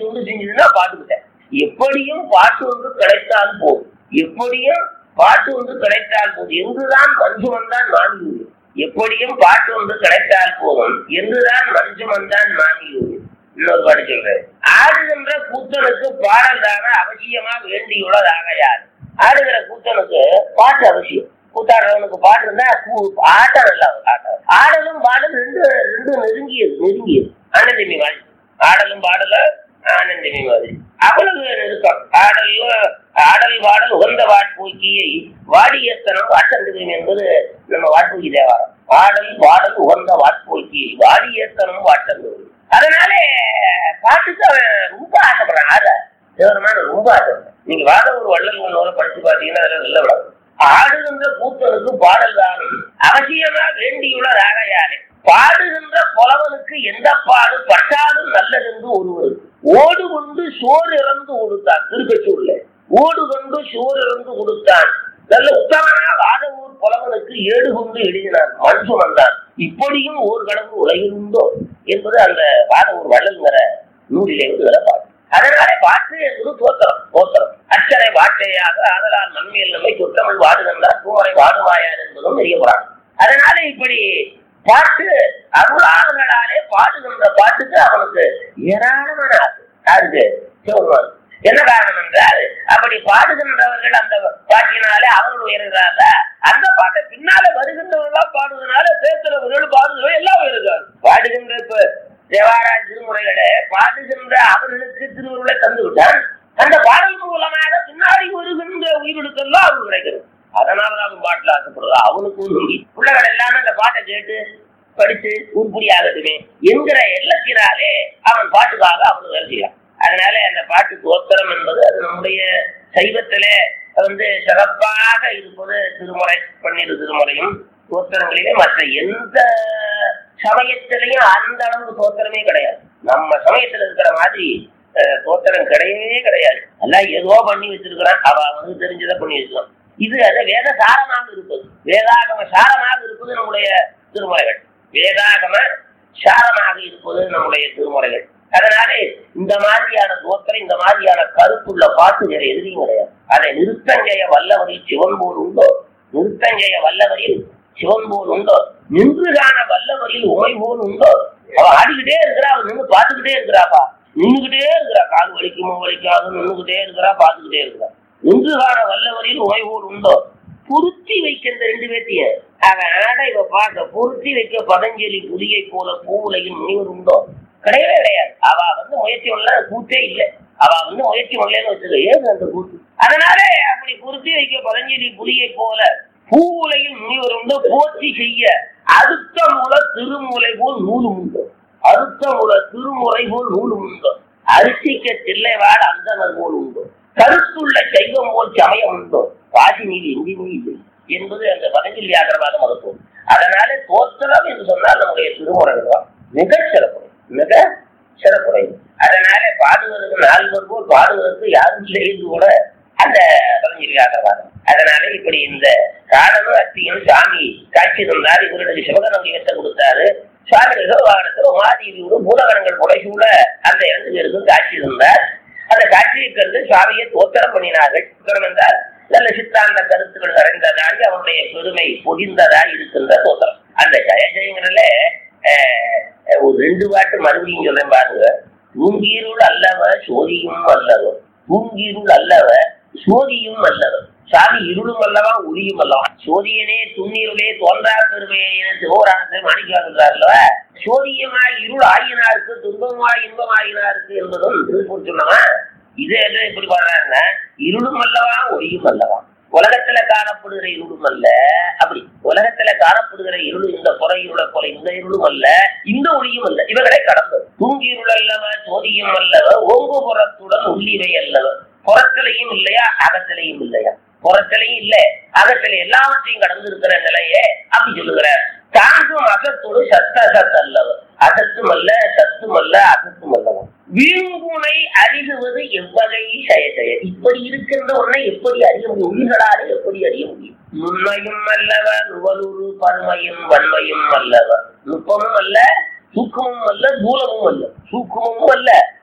தொண்டு செஞ்சதுன்னா பாட்டுக்கிட்டேன் எப்படியும் பாட்டு ஒன்று கிடைத்தால் போதும் எப்படியும் பாட்டு ஒன்று கிடைத்தால் போதும் என்றுதான் மஞ்சு வந்தான் மாமியூர் எப்படியும் பாட்டு ஒன்று கிடைத்தால் போதும் என்றுதான் மஞ்சு வந்தான் மாமியூர் இன்னொரு பாட்டு சொல்றேன் ஆடுகின்ற கூத்தனுக்கு பாடல் தான அவசியமா வேண்டியுள்ளதாக யார் ஆடுகிற கூத்தனுக்கு பாட்டு அவசியம் கூத்தாடுறவனுக்கு பாட்டு இருந்தா கூ- ஆட்டம் நல்லா வரும், ஆட்டம் ஆடலும் பாடலும் ரெண்டு ரெண்டு நெருங்கியது நெருங்கியது ஆனந்தமி மாதிரி ஆடலும் பாடல ஆனந்தமி மாதிரி அவ்வளவு நெருக்கம் ஆடல் ஆடல் பாடல் உகந்த வாட்பூக்கியை வாடியத்தனம் வாட்டந்துகம் என்பது நம்ம வாட்பூக்கி தேவாரம் ஆடல் பாடல் உகந்த வாட்பூக்கி வாடியத்தனம் வாட்டந்துகம் அதனாலே பாட்டுக்கு அவன் ரொம்ப ஆசைப்படுறான் ஆட சிவருமான ரொம்ப ஆசைப்படுறான் நீங்க வாத ஒரு வள்ளல் நூலை படிச்சு பாத்தீங்கன்னா அதுல நல்ல விளக்கம் ஆடுகின்ற கூத்தனுக்கு பாடல் தான் அவசியமா வேண்டியுள்ள ராகையாரே பாடுகின்ற புலவனுக்கு எந்த பாடு பட்டாலும் நல்லதென்று ஒருவருக்கு ஓடு கொண்டு சோறு இறந்து கொடுத்தான் திருக்கச்சூர்ல ஓடு கொண்டு சோறு இறந்து கொடுத்தான் நல்ல உத்தமனா வாதவூர் புலவனுக்கு ஏடு கொண்டு எழுதினான் மண் சுமந்தான் இப்படியும் ஓர் கடவுள் உலகில் உண்டோ என்பது அந்த வாதவூர் வள்ளல்ங்கிற நூலிலே வந்து வேலை பாட்டு அதனாலே பாட்டு என்பது தோத்திரம் தோத்திரம் அச்சனை வார்த்தையாக ஆதலால் நன்மையில் நம்மை சொற்றமிழ் வாடுகின்றார் பூமரை வாடுவாயார் என்பதும் தெரியப்படுறாங்க அதனால இப்படி பாட்டு அருளாளர்களாலே பாடுகின்ற பாட்டுக்கு அவனுக்கு ஏராளமான ஆசை யாருக்கு சிவபெருமான் என்ன காரணம் என்றால் அப்படி பாடுகின்றவர்கள் அந்த பாட்டினாலே அவர்கள் உயர்கிறாங்க அந்த பாட்டை பின்னால வருகின்றவர்களா பாடுவதனால பேசுறவர்கள் பாடுகிறவர்கள் எல்லாம் உயர்கிறார் பாடுகின்ற இப்ப தேவாரா திருமுறைகளை பாடுகின்ற அவர்களுக்கு திருவுருளை தந்து விட்டான் அந்த பாடல் மூலமாக பின்னாடி வருகின்ற உயிரிழக்கெல்லாம் அவருக்கு கிடைக்கிறது அதனாலதான் அவன் பாட்டுல ஆசைப்படுறது அவனுக்கு ஒரு பிள்ளைகள் எல்லாமே அந்த பாட்டை கேட்டு படிச்சு உருப்படி ஆகட்டுமே என்கிற எண்ணத்தினாலே அவன் பாட்டுக்காக அவனுக்கு வேலை செய்யலாம் அதனால அந்த பாட்டு தோத்திரம் என்பது அது நம்முடைய சைவத்திலே வந்து சிறப்பாக இருப்பது திருமுறை பன்னிரு திருமுறையும் தோத்திரங்களிலே மற்ற எந்த சமயத்திலையும் அந்த அளவுக்கு தோத்திரமே கிடையாது நம்ம சமயத்துல இருக்கிற மாதிரி அஹ், தோத்திரம் கிடையவே கிடையாது எல்லாம் ஏதோ பண்ணி வச்சிருக்கிறான் அவ வந்து தெரிஞ்சதை பண்ணி வச்சிருக்கான் இது அது வேத சாரமாக இருப்பது வேதாகம சாரமாக இருப்பது நம்முடைய திருமுறைகள் வேதாகம சாரமாக இருப்பது நம்முடைய திருமுறைகள் அதனாலே இந்த மாதிரியான தோத்திரம் இந்த மாதிரியான கருத்துள்ள பாட்டு வேற எதுலையும் கிடையாது அதை நிறுத்தஞ்செய்ய வல்லவரில் சிவன் போல் உண்டோ நிறுத்தஞ்செய்ய வல்லவரில் சிவன் போல் உண்டோ நின்று காண வல்லவரில் உமை போல் உண்டோ அவ ஆடிக்கிட்டே இருக்கிறா அவ நின்று பார்த்துக்கிட்டே இருக்கிறாப்பா நின்றுகிட்டே இருக்கிறா காது வலிக்குமோ வலிக்காது நின்றுகிட்டே இருக்கிறா பார்த்துக்கிட்டே இருக்கிறா நின்று காண வல்லவரில் உமை போல் உண்டோ பொருத்தி வைக்க இந்த ரெண்டு பேர்த்தையும் அவன் ஆட இவ பார்க்க பொருத்தி வைக்க பதஞ்சலி புலியை போல பூவுலையில் முனிவர் உண்டோ கிடையவே கிடையாது அவ வந்து முயற்சி பண்ணல கூத்தே இல்லை அவ வந்து முயற்சி பண்ணலன்னு வச்சது ஏது அந்த கூத்து அதனால அப்படி பொருத்தி வைக்க பதஞ்சலி புலியை போல பூவுலையில் முனிவர் உண்டு போற்றி செய்ய அடுத்த முல திருமுலை போல் நூல் உண்டு அடுத்த முல திருமுறை போல் நூல் உண்டு அரிசிக்க தில்லைவாள் அந்தனர் போல் உண்டு கருத்துள்ள சைவம் போல் சமயம் உண்டோ பாசி நீதி எங்கேயுமே இல்லை என்பது அந்த பதஞ்சலி வியாகரவாத மகத்துவம் அதனால தோத்திரம் என்று சொன்னால் நம்முடைய திருமுறைகள் தான் மிக சிறப்பு மிக சிறப்புரை அதனால பாடுவதற்கு நால்வர் போல் பாடுவதற்கு யாரும் இல்லை என்று கூட அந்த பதஞ்சலி வியாகரவாதம் அதனால இப்படி இந்த காலனும் அத்தியும் சாமி காட்சி தந்தார் இவருடைய சிவகணம் வெட்ட கொடுத்தாரு சுவாமி நிகழ்வாகனத்தில் உமாதேவியோடு மூலகணங்கள் புடைசூழ அந்த இரண்டு பேருக்கும் காட்சி தந்தார் அந்த காட்சியை கண்டு சுவாமியை தோத்திரம் பண்ணினார்கள் தோத்திரம் என்றால் நல்ல சித்தாந்த கருத்துக்கள் நிறைந்ததாய் அவருடைய பெருமை பொதிந்ததாய் இருக்கின்ற தோத்திரம் அந்த ஜெய ஜெயங்கிறதுல ஒரு ரெண்டு பாட்டு மறுபடியும் சொல்றேன் பாருங்க தூங்கீருள் அல்லவ சோதியும் அல்லவர் தூங்கீருள் அல்லவ சோதியும் அல்லவர் சாமி இருளும் அல்லவா ஒளியும் அல்லவா சோதியனே துண்ணீருளே தோன்றா பெருமையை சிவோரானத்தை மாணிக்காதுல்ல சோதியமாய் இருள் ஆயினாருக்கு துன்பமாய் இன்பமாயினாருக்கு என்பதும் திருப்பூர் சொன்னவா இது என்ன எப்படி பாடுறாருன்னா இருளும் அல்லவா ஒளியும் அல்லவா உலகத்துல காணப்படுகிற இருளும் அல்ல அப்படி உலகத்துல காணப்படுகிற இருள் இந்த புற இருளை போல இந்த இருளும் அல்ல இந்த ஒளியும் அல்ல இவர்களை கடந்தது தூங்கி இருள் அல்லவ சோதியும் அல்லவ ஓங்கு புறத்துடன் உள்ளிவை அல்லவ புறத்திலையும் இல்லையா அகத்திலையும் இல்லையா புறத்திலையும் இல்ல அகத்தில எல்லாவற்றையும் கடந்து இருக்கிற நிலையே அப்படி சொல்லுகிறார் தாங்கும் அகத்தோடு சத்த அசத் அல்லவர் அசத்தும் அல்ல சத்தும் அல்ல அசத்தும் அல்லவன் வீங்குனை அறிகுவது எவ்வகை செய்ய செய்ய இப்படி இருக்கின்ற ஒன்றை எப்படி அறிய முடியும் உயிர்களாலே எப்படி அறிய முடியும் நுண்மையும் அல்லவ நுவலூரு பருமையும் வன்மையும் அல்லவ நுட்பமும் அல்ல சூக்கமும் அல்ல தூலமும் அல்ல சூக்கமும் அல்ல